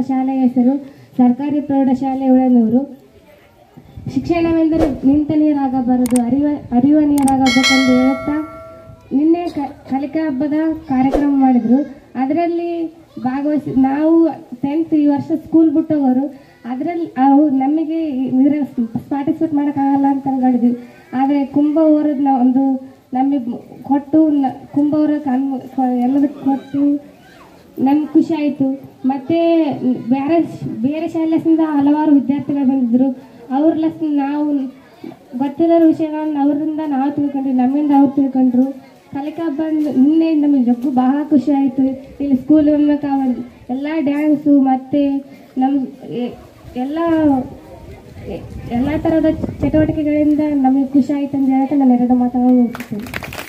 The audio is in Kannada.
ಶಾಲೆಯ ಹೆಸರು ಸರ್ಕಾರಿ ಪ್ರೌಢಶಾಲೆ ಉಳನೂರು ಶಿಕ್ಷಣವೆಂದರೆ ನಿಂತ ನೀರಾಗಬಾರದು ಅರಿವ ಅರಿವ ನೀರಾಗಬೇಕೆಂದು ಹೇಳುತ್ತಾ ನಿನ್ನೆ ಕ ಕಲಿಕಾ ಹಬ್ಬದ ಕಾರ್ಯಕ್ರಮ ಮಾಡಿದರು ಅದರಲ್ಲಿ ಭಾಗವಹಿಸಿ ನಾವು ಟೆಂತ್ ಈ ವರ್ಷ ಸ್ಕೂಲ್ ಬಿಟ್ಟೋಗೋರು ಅದರಲ್ಲಿ ಅವು ನಮಗೆ ನೀರ ಪಾರ್ಟಿಸಿಪೇಟ್ ಮಾಡೋಕ್ಕಾಗಲ್ಲ ಅಂತ ಅನ್ಕೊಂಡಿದ್ವಿ ಆದರೆ ಕುಂಭ ಊರದ ನಾವು ಒಂದು ನಮಗೆ ಕೊಟ್ಟು ನ- ಕುಂಭ ಊರ ಕಣ್ ಎಲ್ಲದಕ್ಕೆ ಕೊಟ್ಟು ನಮ್ಗೆ ಖುಷಿ ಆಯಿತು ಮತ್ತು ಬೇರೆ ಬೇರೆ ಶಾಲೆಯಿಂದ ಹಲವಾರು ವಿದ್ಯಾರ್ಥಿಗಳು ಬಂದಿದ್ದರು ಅವ್ರ ಲೆಸ್ ನಾವು ಗೊತ್ತಿರೋ ವಿಷಯಗಳನ್ನ ಅವರಿಂದ ನಾವು ತಿಳ್ಕೊಂಡ್ವಿ ನಮ್ಮಿಂದ ಅವ್ರು ತಿಳ್ಕೊಂಡ್ರು ಕಲಿಕಾ ಬಂದು ನಿನ್ನೆ ನಮಗೆ ಜಗ್ಗು ಬಹಳ ಖುಷಿ ಆಯಿತು ಇಲ್ಲಿ ಸ್ಕೂಲ್ ಎಲ್ಲ ಡ್ಯಾನ್ಸು ಮತ್ತು ನಮ್ಮ ಎ- ಎಲ್ಲ ಎ- ಎಲ್ಲ ಥರದ ಚಟುವಟಿಕೆಗಳಿಂದ ನಮಗೆ ಖುಷಿ ಆಯಿತು ಅಂತ ಹೇಳ್ತಾ ನಾನು ಎರಡು ಮಾತನ್ನು ಮುಗಿಸ್ತೀನಿ